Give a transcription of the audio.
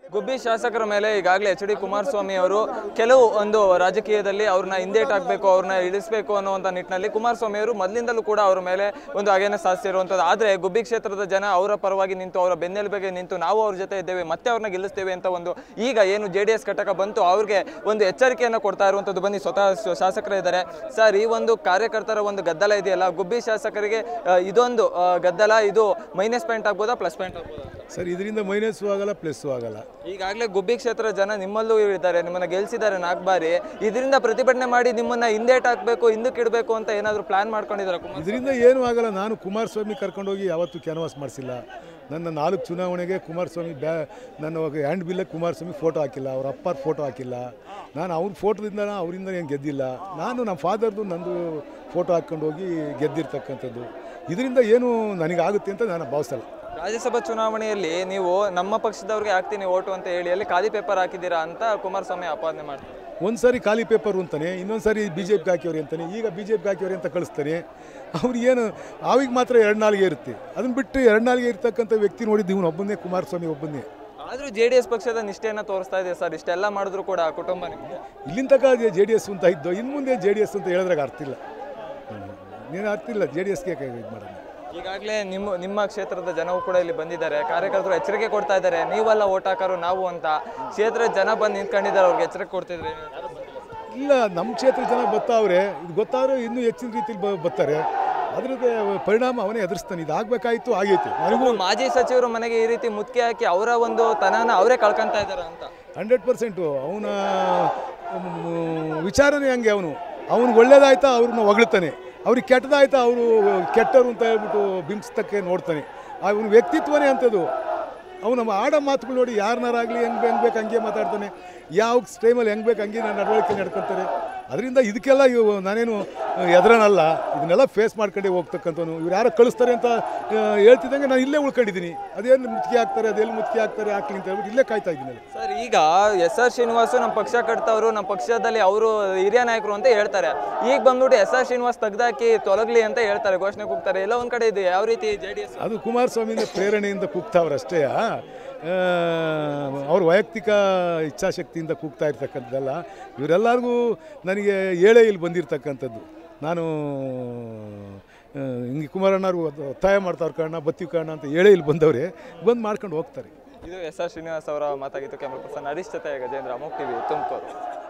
ಗುಬ್ಬಿ ಶಾಸಕರ ಮೇಲೆ ಈಗಾಗಲೇ ಎಚ್ ಡಿ ಕುಮಾರಸ್ವಾಮಿ ಅವರು ಕೆಲವು ಒಂದು ರಾಜಕೀಯದಲ್ಲಿ ಅವ್ರನ್ನ ಹಿಂದೇಟಾಗಬೇಕು ಅವ್ರನ್ನ ಇಳಿಸಬೇಕು ಅನ್ನುವಂಥ ನಿಟ್ಟಿನಲ್ಲಿ ಕುಮಾರಸ್ವಾಮಿ ಅವರು ಮೊದಲಿಂದಲೂ ಕೂಡ ಅವ್ರ ಮೇಲೆ ಒಂದು ಅಗೇನ ಸಾಧಿಸಿರುವಂಥದ್ದು ಆದರೆ ಗುಬ್ಬಿ ಕ್ಷೇತ್ರದ ಜನ ಅವರ ಪರವಾಗಿ ನಿಂತು ಅವರ ಬೆನ್ನೆಲುಬಿಗೆ ನಿಂತು ನಾವು ಅವ್ರ ಜೊತೆ ಇದ್ದೇವೆ ಮತ್ತೆ ಅವ್ರನ್ನ ಗೆಲ್ಲಿಸ್ತೇವೆ ಅಂತ ಒಂದು ಈಗ ಏನು ಜೆ ಡಿ ಎಸ್ ಘಟಕ ಬಂತು ಅವ್ರಿಗೆ ಒಂದು ಎಚ್ಚರಿಕೆಯನ್ನು ಕೊಡ್ತಾ ಇರುವಂಥದ್ದು ಬನ್ನಿ ಸ್ವತಃ ಶ- ಶಾಸಕರೇ ಇದ್ದಾರೆ ಸರ್ ಈ ಒಂದು ಕಾರ್ಯಕರ್ತರ ಒಂದು ಗದ್ದಲ ಇದೆಯಲ್ಲ ಗುಬ್ಬಿ ಶಾಸಕರಿಗೆ ಆ, ಇದೊಂದು ಆ, ಗದ್ದಲ ಇದು ಮೈನಸ್ ಪಾಯಿಂಟ್ ಆಗ್ಬೋದಾ ಪ್ಲಸ್ ಪಾಯಿಂಟ್ ಆಗ್ಬೋದಾ ಸರ್ ಇದರಿಂದ ಮೈನಸ್ಸು ಆಗಲ್ಲ ಪ್ಲಸ್ಸು ಆಗಲ್ಲ ಈಗಾಗಲೇ ಗುಬ್ಬಿ ಕ್ಷೇತ್ರ ಜನ ನಿಮ್ಮಲ್ಲೂ ಇದ್ದಾರೆ ನಿಮ್ಮನ್ನ ಗೆಲ್ಸಿದ್ದಾರೆ ನಾಲ್ಕು ಬಾರಿ ಇದರಿಂದ ಪ್ರತಿಭಟನೆ ಮಾಡಿ ನಿಮ್ಮನ್ನ ಹಿಂದೇಟ್ ಹಾಕ್ಬೇಕು ಹಿಂದಕ್ಕೆ ಇಡಬೇಕು ಅಂತ ಏನಾದ್ರು ಪ್ಲಾನ್ ಮಾಡ್ಕೊಂಡಿದ್ದಾರೆ ಕುಮಾರ್ ಇದರಿಂದ ಏನೂ ಆಗಲ್ಲ ನಾನು ಕುಮಾರಸ್ವಾಮಿ ಕರ್ಕೊಂಡೋಗಿ ಯಾವತ್ತೂ ಕ್ಯಾನ್ವಾಸ್ ಮಾಡಿಸಿಲ್ಲ ನನ್ನ ನಾಲ್ಕು ಚುನಾವಣೆಗೆ ಕುಮಾರಸ್ವಾಮಿ ಬ್ಯಾ ನನ್ನ ಹ್ಯಾಂಡ್ ಬಿಲ್ಲಕ್ಕೆ ಕುಮಾರಸ್ವಾಮಿ ಫೋಟೋ ಹಾಕಿಲ್ಲ ಅವ್ರ ಅಪ್ಪರ ಫೋಟೋ ಹಾಕಿಲ್ಲ ನಾನು ಅವ್ರ ಫೋಟೋದಿಂದ ಅವರಿಂದ ಏನು ಗೆದ್ದಿಲ್ಲ ನಾನು ನಮ್ಮ ಫಾದರ್ದು ನಂದು ಫೋಟೋ ಹಾಕ್ಕೊಂಡು ಹೋಗಿ ಗೆದ್ದಿರ್ತಕ್ಕಂಥದ್ದು ಇದರಿಂದ ಏನು ನನಗಾಗುತ್ತೆ ಅಂತ ನಾನು ಭಾವಿಸಲ್ಲ ರಾಜ್ಯಸಭಾ ಚುನಾವಣೆಯಲ್ಲಿ ನೀವು ನಮ್ಮ ಪಕ್ಷದವ್ರಿಗೆ ಹಾಕ್ತೀನಿ ಓಟು ಅಂತ ಹೇಳಿ ಅಲ್ಲಿ ಖಾಲಿ ಪೇಪರ್ ಹಾಕಿದ್ದೀರಾ ಅಂತ ಕುಮಾರಸ್ವಾಮಿ ಆಪಾದನೆ ಮಾಡ್ತಾರೆ ಒಂದು ಸಾರಿ ಖಾಲಿ ಪೇಪರ್ ಅಂತಾನೆ ಇನ್ನೊಂದು ಸಾರಿ ಬಿ ಜೆ ಪಿಗೆ ಹಾಕಿವ್ರಿ ಅಂತಾನೆ ಈಗ ಬಿ ಜೆ ಪಿಗೆ ಹಾಕಿವ್ರಿ ಅಂತ ಕಳಿಸ್ತಾನೆ ಅವ್ರಿಗೇನು ಅವಿಗೆ ಮಾತ್ರ ಎರಡು ನಾಲಿಗೆ ಇರುತ್ತೆ ಅದನ್ನ ಬಿಟ್ಟು ಎರಡು ನಾಲಿಗೆ ಇರ್ತಕ್ಕಂಥ ವ್ಯಕ್ತಿ ನೋಡಿದ್ದು ಇವನು ಒಬ್ಬನೇ ಕುಮಾರಸ್ವಾಮಿ ಒಬ್ಬನೇ ಆದ್ರೂ ಜೆ ಡಿ ಎಸ್ ಪಕ್ಷದ ನಿಷ್ಠೆಯನ್ನ ತೋರಿಸ್ತಾ ಇದೆ ಸರ್ ಇಷ್ಟೆಲ್ಲ ಮಾಡಿದ್ರು ಕೂಡ ಆ ಕುಟುಂಬ ನಿಮ್ಗೆ. ಇಲ್ಲಿನ ತನಕ ಜೆ ಡಿ ಎಸ್ ಅಂತ ಇದ್ದು ಇನ್ನು ಮುಂದೆ ಜೆ ಡಿ ಎಸ್ ಅಂತ ಹೇಳಿದ್ರಾಗ ಅರ್ಥ ಇಲ್ಲ ನೀನು ಅರ್ಥ ಇಲ್ಲ ಜೆ ಡಿ ಎಸ್ಗೆ ಇದು ಮಾಡೋಣ ಈಗಾಗಲೇ ನಿಮ್ಮ ನಿಮ್ಮ ಕ್ಷೇತ್ರದ ಜನವು ಕೂಡ ಇಲ್ಲಿ ಬಂದಿದ್ದಾರೆ ಕಾರ್ಯಕರ್ತರು ಎಚ್ಚರಿಕೆ ಕೊಡ್ತಾ ಇದ್ದಾರೆ ನೀವೆಲ್ಲ ಓಟ್ ಹಾಕೋರು ನಾವು ಅಂತ ಕ್ಷೇತ್ರದ ಜನ ಬಂದು ನಿಂತ್ಕೊಂಡಿದ್ದಾರೆ ಅವ್ರಿಗೆ ಎಚ್ಚರಿಕೆ ಕೊಡ್ತಿದ್ರಿ ಇಲ್ಲ ನಮ್ಮ ಕ್ಷೇತ್ರ ಜನ ಬರ್ತಾವ್ರೆ ಇದು ಗೊತ್ತಾದ್ರೆ ಇನ್ನೂ ಹೆಚ್ಚಿನ ರೀತಿಲಿ ಬ ಬರ್ತಾರೆ ಅದ್ರದ್ದು ಪರಿಣಾಮ ಅವನೇ ಎದುರಿಸ್ತಾನೆ ಇದು ಆಗಬೇಕಾಯ್ತು ಆಗೈತೆ ನನಗೂ ಮಾಜಿ ಸಚಿವರು ಮನೆಗೆ ಈ ರೀತಿ ಮುತ್ಕೆ ಹಾಕಿ ಅವರ ಒಂದು ತನನ ಅವರೇ ಕಳ್ಕೊಂತ ಇದ್ದಾರೆ ಅಂತ ಹಂಡ್ರೆಡ್ ಪರ್ಸೆಂಟು ಅವನ ವಿಚಾರನೇ ಹಂಗೆ ಅವನು ಅವ್ನಿಗೆ ಒಳ್ಳೇದಾಯ್ತಾ ಅವ್ರನ್ನ ಹೊಗಳ್ತಾನೆ ಅವ್ರಿಗೆ ಕೆಟ್ಟದಾಯ್ತಾ ಅವರು ಕೆಟ್ಟವರು ಅಂತ ಹೇಳ್ಬಿಟ್ಟು ಬಿಂಬಿಸ್ತಕ್ಕೆ ನೋಡ್ತಾನೆ ಅವನ ವ್ಯಕ್ತಿತ್ವನೇ ಅಂಥದ್ದು ಅವನು ಆಡೋ ಮಾತುಗಳು ನೋಡಿ ಯಾರನ್ನಾರಾಗಲಿ ಹೆಂಗೆ ಹೆಂಗೆ ಬೇಕು ಹಂಗೆ ಮಾತಾಡ್ತಾನೆ ಯಾವ ಟೈಮಲ್ಲಿ ಹೆಂಗೆ ಬೇಕು ಹಂಗೆ ನಾನು ನಡವಳಿಕೆ ನಡ್ಕೊತಾರೆ ಅದರಿಂದ ಇದಕ್ಕೆಲ್ಲ ಇವು ನಾನೇನು ಎದುರನಲ್ಲ ಇದನ್ನೆಲ್ಲ ಫೇಸ್ ಮಾಡ್ಕೊಂಡೇ ಹೋಗ್ತಕ್ಕಂಥವ್ನು ಇವ್ರು ಯಾರೋ ಕಳಿಸ್ತಾರೆ ಅಂತ ಆ, ಹೇಳ್ತಿದ್ದಂಗೆ ನಾನು ಇಲ್ಲೇ ಉಳ್ಕೊಂಡಿದ್ದೀನಿ ಅದೇನು ಮುತ್ತಿಗೆ ಹಾಕ್ತಾರೆ ಅದೆಲ್ಲಿ ಮುತ್ತಿಗೆ ಹಾಕ್ತಾರೆ ಹಾಕ್ಲಿ ಅಂತ ಹೇಳ್ಬಿಟ್ಟು ಇಲ್ಲೇ ಕಾಯ್ತಾ ಇದ್ದೀನಿ ಸರ್ ಈಗ ಎಸ್ ಆರ್ ಶ್ರೀನಿವಾಸ್ ನಮ್ಮ ಪಕ್ಷ ಕಟ್ತವ್ರು ನಮ್ಮ ಪಕ್ಷದಲ್ಲಿ ಅವರು ಹಿರಿಯ ನಾಯಕರು ಅಂತ ಹೇಳ್ತಾರೆ ಈಗ ಬಂದ್ಬಿಟ್ಟು ಎಸ್ ಆರ್ ಶ್ರೀನಿವಾಸ್ ತೆಗ್ದಾಕಿ ತೊಲಗ್ಲಿ ಅಂತ ಹೇಳ್ತಾರೆ ಘೋಷಣೆ ಕೂಗ್ತಾರೆ ಎಲ್ಲ ಒಂದ್ ಕಡೆ ಇದೆ ಯಾವ ರೀತಿ ಜೆ ಡಿ ಎಸ್ ಅದು ಕುಮಾರಸ್ವಾಮಿಯಿಂದ ಪ್ರೇರಣೆಯಿಂದ ಕೂಗ್ತಾವ್ರಷ್ಟೇ ಅವ್ರ ವೈಯಕ್ತಿಕ ಇಚ್ಛಾಶಕ್ತಿಯಿಂದ ಕೂಗ್ತಾ ಇರ್ತಕ್ಕಂಥದ್ದಲ್ಲ ಇವರೆಲ್ಲರಿಗೂ ನನಗೆ ಏಳೇ ಇಲ್ಲಿ ಬಂದಿರತಕ್ಕಂಥದ್ದು ನಾನು ಆ, ಹಿಂಗೆ ಕುಮಾರಣ್ಣವ್ರು ಒತ್ತಾಯ ಮಾಡ್ತಾವ್ರ ಕಾರಣ ಬತ್ತೀವಿ ಕಾರಣ ಅಂತ ಏಳೇ ಇಲ್ಲಿ ಬಂದವ್ರೆ ಬಂದು ಮಾಡ್ಕೊಂಡು ಹೋಗ್ತಾರೆ ಇದು ಎಸ್ ಆರ್ ಶ್ರೀನಿವಾಸ್ ಅವರ ಮಾತಾಗಿತ್ತು ಕ್ಯಾಮ್ರಾ ಪರ್ಸನ್ ಹರೀಶ್ ಜೊತೆ ಗಜೇಂದ್ರ ಅಮೋಕ್ ಟಿವಿ ತುಮಕೂರು